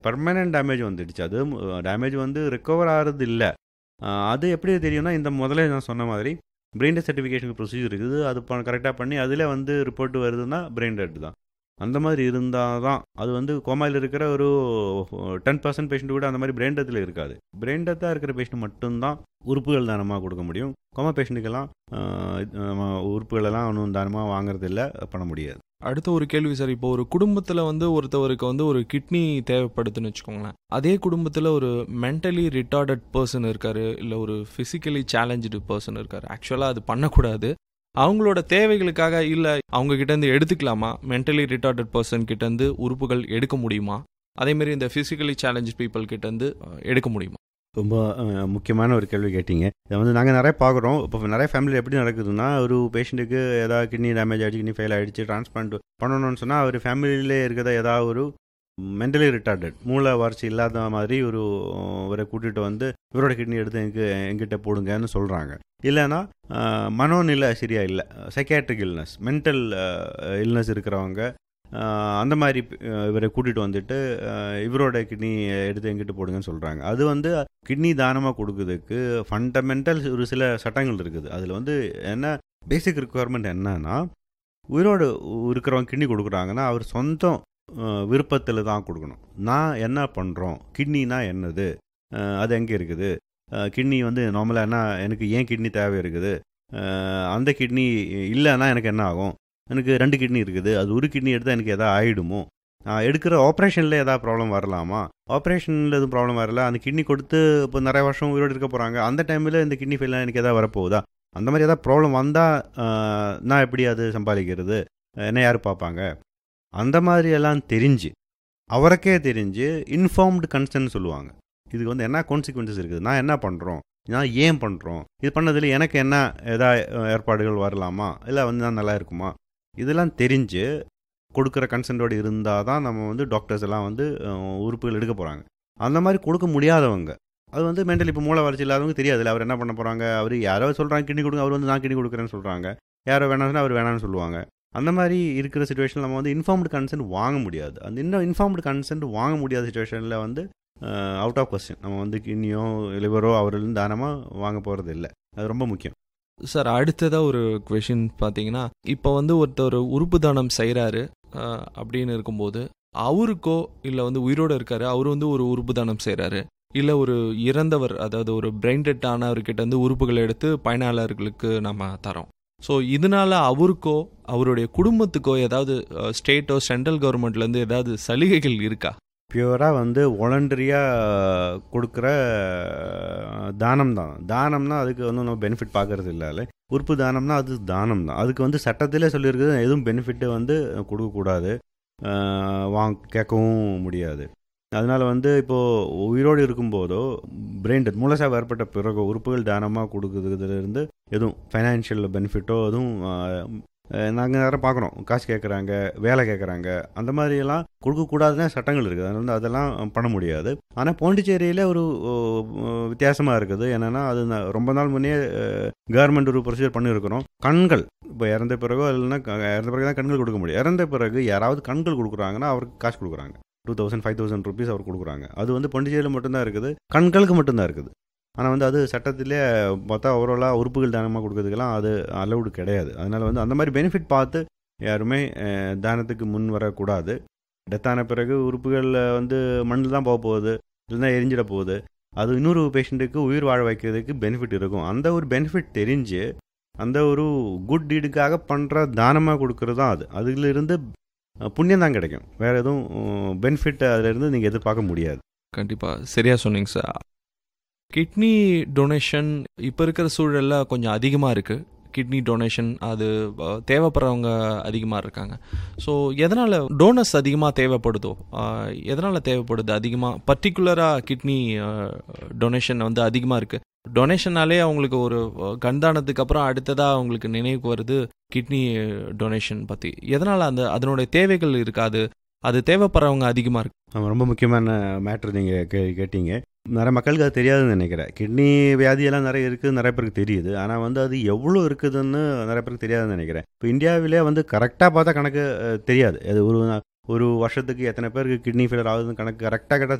permanent damage வந்துடுச்சு அது damage வந்து ரெக்கவர் ஆகிறது இல்லை அது எப்படி தெரியும்னா இந்த முதல்ல நான் சொன்ன மாதிரி பிரெயின் டெட் சர்டிஃபிகேஷன் ப்ரொசீஜர் இருக்குது அது கரெக்டாக பண்ணி அதில் வந்து ரிப்போர்ட் வருதுன்னா பிரெயின் டெட் தான் அந்த மாதிரி இருந்தால் தான் அது வந்து கோமாயில் இருக்கிற ஒரு டென் பர்சன்ட் பேஷண்ட் கூட அந்த மாதிரி பிரெயின் டெத்தில் இருக்காது பிரெயின் டெத்தாக இருக்கிற பேஷண்ட் மட்டும்தான் உறுப்புகள் தானமாக கொடுக்க முடியும் கோமா பேஷண்ட்டுக்கெல்லாம் உறுப்புகளெல்லாம் ஒன்றும் தானமாக வாங்குறது இல்லை பண்ண முடியாது அடுத்த ஒரு கேள்வி சார் இப்போ ஒரு குடும்பத்தில் வந்து ஒருத்தவருக்கு வந்து ஒரு கிட்னி தேவைப்படுதுன்னு வச்சுக்கோங்களேன் அதே குடும்பத்தில் ஒரு மென்டலி ரிட்டார்டட் பர்சன் இருக்காரு இல்லை ஒரு ஃபிசிக்கலி சேலஞ்சு பர்சன் இருக்காரு ஆக்சுவலாக அது பண்ணக்கூடாது அவங்களோட தேவைகளுக்காக இல்லை அவங்க கிட்டேருந்து எடுத்துக்கலாமா மென்டலி ரிட்டார்டட் பர்சன் கிட்டேருந்து உறுப்புகள் எடுக்க முடியுமா அதேமாரி இந்த ஃபிசிக்கலி சேலஞ்ச் பீப்புள் கிட்டேருந்து எடுக்க முடியுமா ரொம்ப முக்கியமான ஒரு கேள்வி கேட்டீங்க இதை வந்து நாங்கள் நிறைய பார்க்குறோம் இப்போ நிறைய ஃபேமிலி எப்படி நடக்குதுன்னா ஒரு பேஷண்ட்டுக்கு ஏதாவது கிட்னி டேமேஜ் ஆகிடுச்சு கிட்னி ஃபெயில் ஆகிடுச்சு டிரான்ஸ்பிளான்ட் பண்ணணும்னு சொன்னால் அவர் ஃபேமிலியிலே இருக்கிற ஏதாவது ஒரு மென்டலி ரிட்டார்டட் மூளை வறட்சி இல்லாத மாதிரி ஒரு இவரை கூட்டிகிட்டு வந்து இவரோட கிட்னி எடுத்து எங்க எங்கிட்ட போடுங்கன்னு சொல்கிறாங்க இல்லைன்னா மனோநிலை சரியா இல்லை சைக்காட்ரிக் இல்னஸ் மென்டல் இல்னஸ் இருக்கிறவங்க அந்த மாதிரி இவரை கூட்டிகிட்டு வந்துட்டு இவரோட கிட்னி எடுத்து எங்கிட்ட போடுங்கன்னு சொல்கிறாங்க அது வந்து கிட்னி தானமாக கொடுக்குறதுக்கு ஃபண்டமெண்டல் ஒரு சில சட்டங்கள் இருக்குது அதில் வந்து என்ன பேசிக் ரிக்குவயர்மெண்ட் என்னன்னா உயிரோடு இருக்கிறவங்க கிட்னி கொடுக்குறாங்கன்னா அவர் சொந்தம் விருப்பத்தில் தான் கொடுக்கணும் நான் என்ன பண்ணுறோம் கிட்னினா என்னது அது எங்கே இருக்குது கிட்னி வந்து நார்மலாக என்ன எனக்கு ஏன் கிட்னி தேவை இருக்குது அந்த கிட்னி இல்லைன்னா எனக்கு என்ன ஆகும் எனக்கு ரெண்டு கிட்னி இருக்குது அது ஒரு கிட்னி எடுத்தால் எனக்கு எதாவது ஆகிடுமோ நான் எடுக்கிற ஆப்ரேஷனில் எதாவது ப்ராப்ளம் வரலாமா ஆப்ரேஷனில் எதுவும் ப்ராப்ளம் வரல அந்த கிட்னி கொடுத்து இப்போ நிறைய வருஷம் உயிரோடு இருக்க போகிறாங்க அந்த டைமில் இந்த கிட்னி ஃபெயிலாக எனக்கு எதாவது வரப்போகுதா அந்த மாதிரி எதாவது ப்ராப்ளம் வந்தால் நான் எப்படி அது சம்பாதிக்கிறது என்ன யார் பார்ப்பாங்க அந்த மாதிரி எல்லாம் தெரிஞ்சு அவருக்கே தெரிஞ்சு இன்ஃபார்ம்டு கன்சர்ன் சொல்லுவாங்க இதுக்கு வந்து என்ன கான்சிக்வன்சஸ் இருக்குது நான் என்ன பண்ணுறோம் நான் ஏன் பண்ணுறோம் இது பண்ணதில் எனக்கு என்ன எதா ஏற்பாடுகள் வரலாமா இல்லை வந்து நான் நல்லா இருக்குமா இதெல்லாம் தெரிஞ்சு கொடுக்குற கன்சென்ட்டோடு இருந்தால் தான் நம்ம வந்து டாக்டர்ஸ் எல்லாம் வந்து உறுப்புகள் எடுக்க போகிறாங்க அந்த மாதிரி கொடுக்க முடியாதவங்க அது வந்து மென்டல் இப்போ மூளை வளர்ச்சி இல்லாதவங்க தெரியாதுல்ல அவர் என்ன பண்ண போகிறாங்க அவர் யாரோ சொல்கிறாங்க கிட்னி கொடுங்க அவர் வந்து நான் கிட்னி கொடுக்குறேன்னு சொல்கிறாங்க யாரோ வேணாம்னா அவர் வேணாம்னு சொல்லுவாங்க அந்த மாதிரி இருக்கிற சுச்சுவேஷனில் நம்ம வந்து இன்ஃபார்ம்டு கன்சென்ட் வாங்க முடியாது அந்த இன்னும் இன்ஃபார்ம்டு கன்சென்ட் வாங்க முடியாத சுச்சுவேஷனில் வந்து அவுட் ஆஃப் கொஸ்டின் நம்ம வந்து கிட்னியோ லிவரோ அவரிலிருந்து தானமாக வாங்க போகிறது இல்லை அது ரொம்ப முக்கியம் சார் அடுத்ததாக ஒரு கொஷின் பார்த்தீங்கன்னா இப்போ வந்து ஒருத்தர் உறுப்பு தானம் செய்கிறாரு அப்படின்னு இருக்கும்போது அவருக்கோ இல்லை வந்து உயிரோடு இருக்காரு அவர் வந்து ஒரு உறுப்பு தானம் செய்கிறாரு இல்லை ஒரு இறந்தவர் அதாவது ஒரு பிரெயின் டெட் ஆனவர்கிட்ட வந்து உறுப்புகளை எடுத்து பயனாளர்களுக்கு நம்ம தரோம் ஸோ இதனால அவருக்கோ அவருடைய குடும்பத்துக்கோ ஏதாவது ஸ்டேட்டோ சென்ட்ரல் கவர்மெண்ட்லேருந்து ஏதாவது சலுகைகள் இருக்கா பியூராக வந்து ஒலண்டரியாக கொடுக்குற தானம் தான் தானம்னா அதுக்கு வந்து நம்ம பெனிஃபிட் பார்க்கறது இல்லை உறுப்பு தானம்னா அது தானம் தான் அதுக்கு வந்து சட்டத்திலே சொல்லியிருக்குது எதுவும் பெனிஃபிட்டு வந்து கொடுக்கக்கூடாது வாங்க கேட்கவும் முடியாது அதனால் வந்து இப்போது உயிரோடு இருக்கும்போதோ பிரெயின் டெத் மூலசாவு ஏற்பட்ட பிறகு உறுப்புகள் தானமாக கொடுக்குறதுலேருந்து எதுவும் ஃபைனான்ஷியல் பெனிஃபிட்டோ எதுவும் நாங்கள் நிறைய பார்க்குறோம் காசு கேட்குறாங்க வேலை கேட்குறாங்க அந்த மாதிரியெல்லாம் கொடுக்கக்கூடாதுன்னு சட்டங்கள் இருக்குது அதனால வந்து அதெல்லாம் பண்ண முடியாது ஆனால் பாண்டிச்சேரியில் ஒரு வித்தியாசமாக இருக்குது என்னென்னா அது ரொம்ப நாள் முன்னே கவர்மெண்ட் ஒரு ப்ரொசீஜர் பண்ணியிருக்கிறோம் கண்கள் இப்போ இறந்த பிறகோ இல்லைன்னா இறந்த பிறகு தான் கண்கள் கொடுக்க முடியும் இறந்த பிறகு யாராவது கண்கள் கொடுக்குறாங்கன்னா அவருக்கு காசு கொடுக்குறாங்க two thousand five thousand rupees அவர் கொடுக்குறாங்க அது வந்து பாண்டிச்சேரியில் மட்டும்தான் இருக்குது கண்களுக்கு மட்டும்தான் இருக்குது ஆனால் வந்து அது சட்டத்திலே பார்த்தா ஓவராலாக உறுப்புகள் தானமாக கொடுக்கறதுக்கெல்லாம் அது அலவுடு கிடையாது அதனால் வந்து அந்த மாதிரி பெனிஃபிட் பார்த்து யாருமே தானத்துக்கு முன் வரக்கூடாது டெத்தான பிறகு உறுப்புகள் வந்து மண்ணில் தான் போக போகுது இல்லைன்னா எரிஞ்சிட போகுது அது இன்னொரு பேஷண்ட்டுக்கு உயிர் வாழ வைக்கிறதுக்கு பெனிஃபிட் இருக்கும் அந்த ஒரு பெனிஃபிட் தெரிஞ்சு அந்த ஒரு குட் டீடுக்காக பண்ணுற தானமாக கொடுக்கறது தான் அது அதிலிருந்து புண்ணியம் தான் கிடைக்கும் வேறு எதுவும் பெனிஃபிட் அதிலிருந்து நீங்கள் எதிர்பார்க்க முடியாது கண்டிப்பாக சரியாக சொன்னீங்க சார் கிட்னி டொனேஷன் இப்போ இருக்கிற சூழலில் கொஞ்சம் அதிகமாக இருக்குது கிட்னி டொனேஷன் அது தேவைப்படுறவங்க அதிகமாக இருக்காங்க ஸோ எதனால் டோனர்ஸ் அதிகமாக தேவைப்படுதோ எதனால் தேவைப்படுது அதிகமாக பர்டிகுலராக கிட்னி டொனேஷன் வந்து அதிகமாக இருக்குது டொனேஷனாலே அவங்களுக்கு ஒரு கண்தானத்துக்கு அப்புறம் அடுத்ததாக அவங்களுக்கு நினைவுக்கு வருது கிட்னி டொனேஷன் பற்றி எதனால் அந்த அதனுடைய தேவைகள் இருக்காது அது தேவைப்படுறவங்க அதிகமாக இருக்கு ரொம்ப முக்கியமான மேட்ரு நீங்கள் கே கேட்டீங்க நிறைய மக்களுக்கு அது தெரியாதுன்னு நினைக்கிறேன் கிட்னி வியாதியெல்லாம் நிறைய இருக்குது நிறைய பேருக்கு தெரியுது ஆனால் வந்து அது எவ்வளோ இருக்குதுன்னு நிறைய பேருக்கு தெரியாதுன்னு நினைக்கிறேன் இப்போ இந்தியாவிலே வந்து கரெக்டாக பார்த்தா கணக்கு தெரியாது அது ஒரு ஒரு வருஷத்துக்கு எத்தனை பேருக்கு கிட்னி ஃபெயிலியர் ஆகுதுன்னு கணக்கு கரெக்டாக கேட்டால்